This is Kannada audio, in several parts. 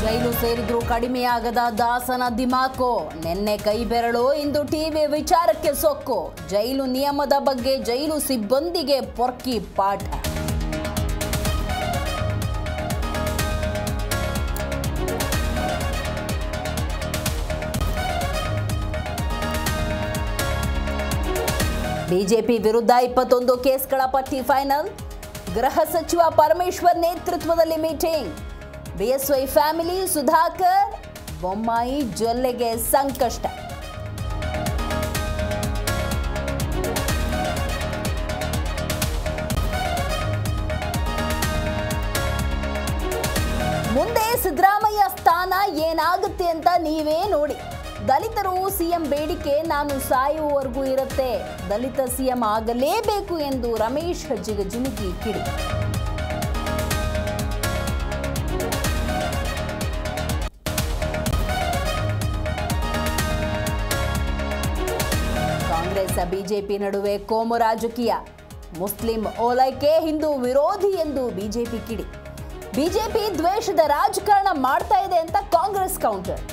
ಜೈಲು ಸೇರಿದ್ರೂ ಕಡಿಮೆಯಾಗದ ದಾಸನ ದಿಮಾಕು ನಿನ್ನೆ ಕೈ ಬೆರಳು ಇಂದು ಟಿವಿ ವಿಚಾರಕ್ಕೆ ಸೊಕ್ಕು ಜೈಲು ನಿಯಮದ ಬಗ್ಗೆ ಜೈಲು ಸಿಬ್ಬಂದಿಗೆ ಪೊರ್ಕಿ ಪಾಠ ಬಿಜೆಪಿ ವಿರುದ್ಧ ಇಪ್ಪತ್ತೊಂದು ಕೇಸ್ಗಳ ಪಟ್ಟಿ ಫೈನಲ್ ಗೃಹ ಸಚಿವ ಪರಮೇಶ್ವರ್ ನೇತೃತ್ವದಲ್ಲಿ meeting BSY family Sudhakar Bommai ಜೊಲ್ಲೆಗೆ ಸಂಕಷ್ಟ ಮುಂದೆ ಸಿದ್ದರಾಮಯ್ಯ ಸ್ಥಾನ ಏನಾಗುತ್ತೆ ಅಂತ ನೀವೇ ನೋಡಿ ದಲಿತರು ಸಿಎಂ ಬೇಡಿಕೆ ನಾನು ಸಾಯುವವರೆಗೂ ಇರುತ್ತೆ ದಲಿತ ಸಿಎಂ ಆಗಲೇಬೇಕು ಎಂದು ರಮೇಶ್ ಜಿಗಜಿಣಗಿ ಕಿಡಿ ಕಾಂಗ್ರೆಸ್ ಬಿಜೆಪಿ ನಡುವೆ ಕೋಮು ರಾಜಕೀಯ ಮುಸ್ಲಿಂ ಓಲೈಕೆ ಹಿಂದೂ ವಿರೋಧಿ ಎಂದು ಬಿಜೆಪಿ ಕಿಡಿ ಬಿಜೆಪಿ ದ್ವೇಷದ ರಾಜಕಾರಣ ಮಾಡ್ತಾ ಇದೆ ಅಂತ Congress counter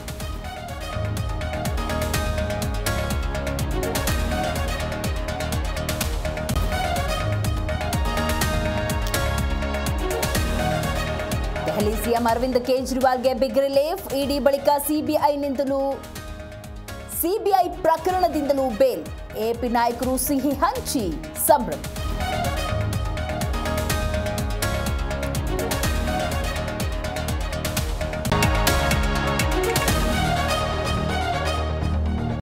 Delhi CM Arvind ಕೇಜ್ರಿವಾಲ್ಗೆ ಬಿಗ್ ರಿಲೀಫ್ ಇಡಿ ಬಳಿಕ ಸಿಬಿಐನಿಂದಲೂ ಸಿಬಿಐ ಪ್ರಕರಣದಿಂದಲೂ ಬೇಲ್ ಎಪಿ ನಾಯಕರು ಸಿಹಿ ಹಂಚಿ ಸಂಭ್ರಮ